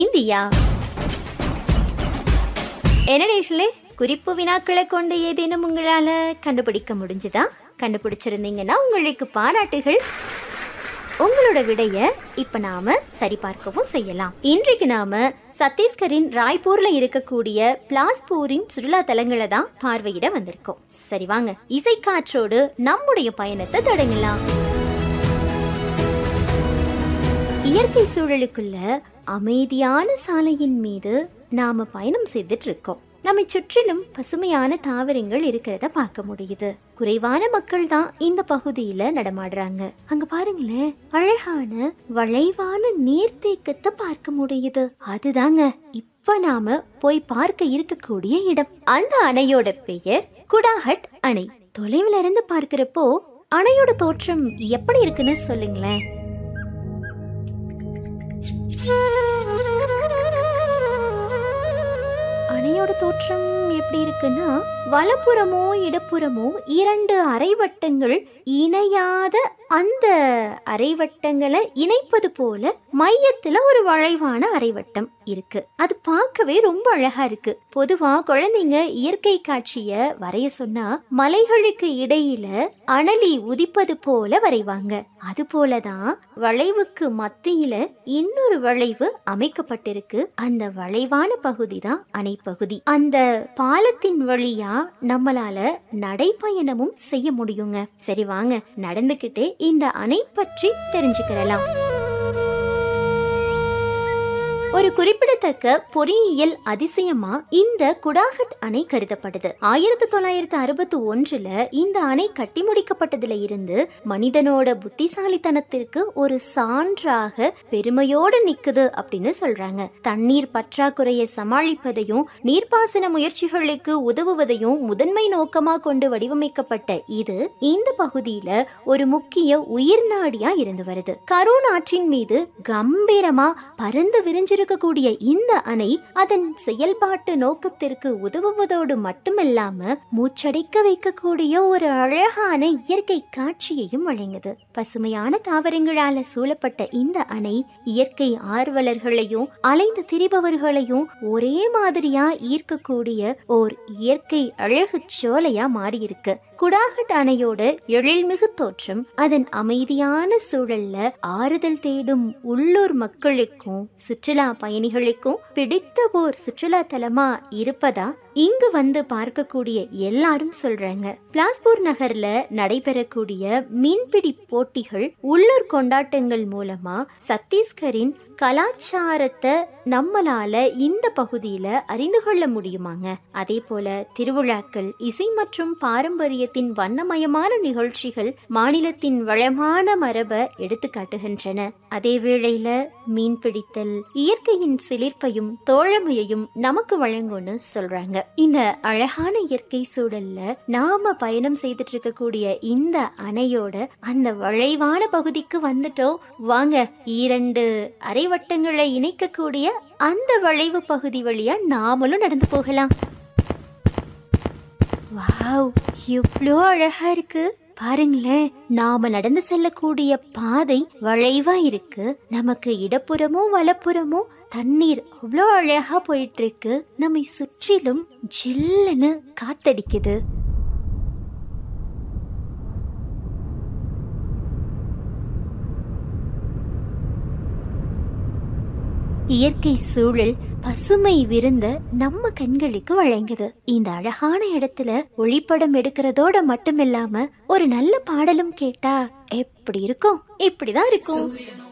India என்ன நேர்களே குறிப்பு வினாக்களை கொண்டு ஏதேனும் உங்களால கண்டுபிடிக்க முடிஞ்சுதா கண்டுபிடிச்சிருந்தீங்கன்னா உங்களுக்கு பாராட்டுகள் உங்களோட விடைய இப்ப நாம சரிபார்க்கவும் செய்யலாம் இன்றைக்கு நாம சத்தீஸ்கரின் ராய்ப்பூர்ல இருக்கக்கூடிய பிளாஸ்பூரின் சுற்றுலா தலங்களை தான் பார்வையிட வந்திருக்கோம் சரி வாங்க இசைக்காற்றோடு நம்முடைய பயணத்தை தொடங்கலாம் இயற்கை சூழலுக்குள்ள அமைதியான சாலையின் மீது நாம பயணம் செய்துட்டு இருக்கோம் நம்மை சுற்றிலும் பசுமையான தாவரங்கள் இருக்கிறத பார்க்க முடியுது குறைவான மக்கள் தான் இந்த பகுதியில நடமாடுறாங்க அங்க பாருங்களேன் அழகான வளைவான நீர்த்தேக்கத்தை பார்க்க முடியுது அதுதாங்க இப்ப நாம போய் பார்க்க இருக்கக்கூடிய இடம் அந்த அணையோட பெயர் குடாஹட் அணை தொலைவுல இருந்து பார்க்கிறப்போ அணையோட தோற்றம் எப்படி இருக்குன்னு சொல்லுங்களேன் அணையோட தோற்றம் எப்படி இருக்குன்னா வலப்புறமோ இடப்புறமோ இரண்டு அரைவட்டங்கள் இணையாத அந்த அரைவட்டங்களை இணைப்பது போல மையத்துல ஒரு வளைவான அரைவட்டம் இருக்கு அது பார்க்கவே ரொம்ப அழகா இருக்கு பொதுவா குழந்தைங்க இயற்கை காட்சிய வரைய சொன்னா மலைகளுக்கு இடையில அனலி உதிப்பது போல வரைவாங்க அது போலதான் வளைவுக்கு மத்தியில இன்னொரு வளைவு அமைக்கப்பட்டிருக்கு அந்த வளைவான பகுதி தான் அணைப்பகுதி அந்த பாலத்தின் வழியா நம்மளால நடைப்பயணமும் செய்ய முடியுங்க சரி வாங்க நடந்துகிட்டே இந்த அணை பற்றி தெரிஞ்சுக்கிறலாம் ஒரு குறிப்பிடத்தக்க பொறியியல் அதிசயமா இந்த குடாஹட் அணை கருதப்படுது ஆயிரத்தி தொள்ளாயிரத்தி அறுபத்தி ஒன்றுல இந்த அணை கட்டி முடிக்கப்பட்டதுல இருந்து மனிதனோட புத்திசாலித்தனத்திற்கு ஒரு சான்றாக பெருமையோடு நிக்குது அப்படின்னு சொல்றாங்க தண்ணீர் பற்றாக்குறையை சமாளிப்பதையும் நீர்ப்பாசன முயற்சிகளுக்கு உதவுவதையும் முதன்மை நோக்கமா கொண்டு வடிவமைக்கப்பட்ட இது இந்த பகுதியில ஒரு முக்கிய உயிர்நாடியா இருந்து வருது கரூன் ஆற்றின் மீது கம்பீரமா பறந்து விரிஞ்சிருக்கக்கூடிய இந்த அணை அதன் செயல்பாட்டு நோக்கத்திற்கு உதவுவதோடு மட்டுமல்லாம மூச்சடைக்க வைக்கக்கூடிய ஒரு அழகான இயற்கை காட்சியையும் வழங்குது பசுமையான தாவரங்களால சூழப்பட்ட இந்த அணை இயற்கை ஆர்வலர்களையும் அலைந்து திரிபவர்களையும் ஒரே மாதிரியா ஈர்க்கக்கூடிய ஓர் இயற்கை அழகு சோலையா மாறியிருக்கு குடாகட் அணையோட எழில்மிகு தோற்றம் அதன் அமைதியான சூழல்ல ஆறுதல் தேடும் உள்ளூர் மக்களுக்கும் சுற்றுலா பயணிகளுக்கும் பிடித்த ஓர் சுற்றுலா தலமா இருப்பதா இங்கு வந்து பார்க்கக்கூடிய எல்லாரும் சொல்றாங்க பிளாஸ்பூர் நகர்ல நடைபெறக்கூடிய மீன்பிடி போட்டிகள் உள்ளூர் கொண்டாட்டங்கள் மூலமா சத்தீஸ்கரின் கலாச்சாரத்தை நம்மளால இந்த பகுதியில அறிந்து கொள்ள முடியுமாங்க அதே போல திருவிழாக்கள் இசை மற்றும் பாரம்பரியத்தின் வண்ணமயமான நிகழ்ச்சிகள் மாநிலத்தின் வளமான மரபை எடுத்து காட்டுகின்றன அதே வேளையில மீன் பிடித்தல் இயற்கையின் சிலிர்ப்பையும் தோழமையையும் நமக்கு வழங்கும்னு சொல்றாங்க இந்த அழகான இயற்கை சூழல்ல நாம பயணம் செய்துட்டு இருக்கக்கூடிய இந்த அணையோட அந்த வளைவான பகுதிக்கு வந்துட்டோம் வாங்க இரண்டு அரைவட்டங்களை இணைக்கக்கூடிய அந்த வளைவு பகுதி வழியா நாமளும் நடந்து போகலாம் வாவ் எவ்வளோ அழகா இருக்கு பாருங்களேன் நாம நடந்து செல்லக்கூடிய பாதை வளைவா இருக்கு நமக்கு இடப்புறமோ வலப்புறமோ தண்ணீர் அவ்வளோ அழகா போயிட்டு இருக்கு நம்மை சுற்றிலும் ஜில்லுன்னு காத்தடிக்குது இயற்கை சூழல் பசுமை விருந்த நம்ம கண்களுக்கு வழங்குது இந்த அழகான இடத்துல ஒளிப்படம் எடுக்கிறதோட மட்டுமில்லாம ஒரு நல்ல பாடலும் கேட்டா எப்படி இருக்கும் இப்படிதான் இருக்கும்